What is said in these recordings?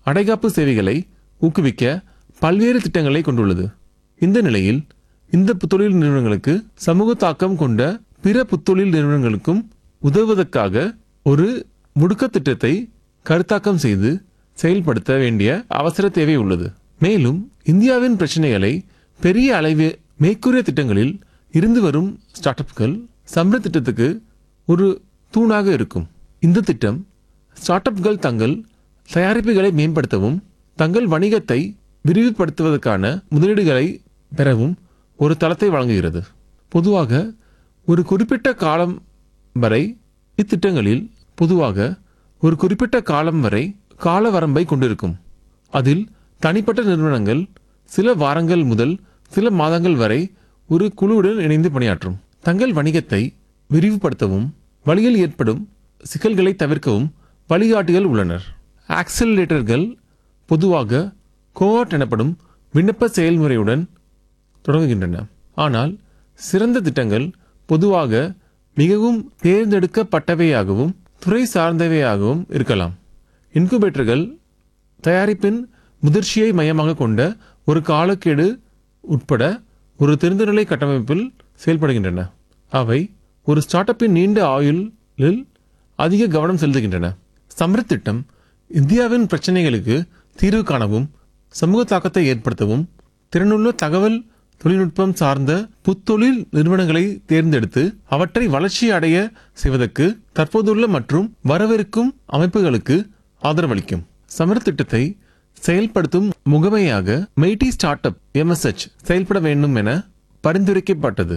அடைகாப்பு சேவைகளை ஊக்குவிக்க பல்வேறு திட்டங்களை கொண்டுள்ளது இந்த நிலையில் இந்த புத்தொழில் நிறுவனங்களுக்கு சமூக தாக்கம் கொண்ட பிற புத்தொழில் நிறுவனங்களுக்கும் உதவுவதற்காக ஒரு முடுக்க திட்டத்தை கருத்தாக்கம் செய்து செயல்படுத்த வேண்டிய அவசர தேவை உள்ளது மேலும் இந்தியாவின் பிரச்சனைகளை பெரிய அளவு மேற்கூறிய திட்டங்களில் இருந்து வரும் ஸ்டார்ட் அப்கள் சம்பள திட்டத்துக்கு ஒரு தூணாக இருக்கும் இந்த திட்டம் ஸ்டார்ட் அப்கள் தங்கள் தயாரிப்புகளை மேம்படுத்தவும் தங்கள் வணிகத்தை விரிவுபடுத்துவதற்கான முதலீடுகளை பெறவும் ஒரு தளத்தை வழங்குகிறது பொதுவாக ஒரு குறிப்பிட்ட காலம் வரை இத்திட்டங்களில் பொதுவாக ஒரு குறிப்பிட்ட காலம் வரை கால வரம்பை கொண்டிருக்கும் அதில் தனிப்பட்ட நிறுவனங்கள் சில வாரங்கள் முதல் சில மாதங்கள் வரை ஒரு குழுவுடன் இணைந்து பணியாற்றும் தங்கள் வணிகத்தை விரிவுபடுத்தவும் வழியில் ஏற்படும் சிக்கல்களை தவிர்க்கவும் வழிகாட்டிகள் உள்ளனர் ஆக்சிலரேட்டர்கள் பொதுவாக கோஆட் எனப்படும் விண்ணப்ப செயல்முறையுடன் தொடங்குகின்றன ஆனால் சிறந்த திட்டங்கள் பொதுவாக மிகவும் தேர்ந்தெடுக்கப்பட்டவையாகவும் துறை சார்ந்தவையாகவும் இருக்கலாம் இன்குபேட்டர்கள் தயாரிப்பின் முதிர்ச்சியை மையமாக கொண்ட ஒரு காலக்கெடு உட்பட ஒரு திறந்தநிலை கட்டமைப்பில் செயல்படுகின்றன அவை ஒரு ஸ்டார்ட் அப்பின் நீண்ட ஆயுளில் அதிக கவனம் செலுத்துகின்றன சம்ரித் திட்டம் இந்தியாவின் பிரச்சனைகளுக்கு தீர்வு காணவும் சமூக தாக்கத்தை ஏற்படுத்தவும் திறனுள்ள தகவல் தொழில்நுட்பம் சார்ந்த புத்தொழில் நிறுவனங்களை தேர்ந்தெடுத்து அவற்றை வளர்ச்சி அடைய செய்வதற்கு தற்போதுள்ள மற்றும் வரவிருக்கும் அமைப்புகளுக்கு ஆதரவளிக்கும் சமர் திட்டத்தை செயல்படுத்தும் முகமையாக மெய்டி ஸ்டார்ட் அப் எம்எஸ்எச் செயல்பட வேண்டும் என பரிந்துரைக்கப்பட்டது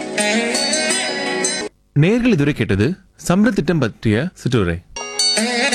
நேர்கள் இதுவரை கேட்டது சம்ர திட்டம் பற்றிய சிற்றுரை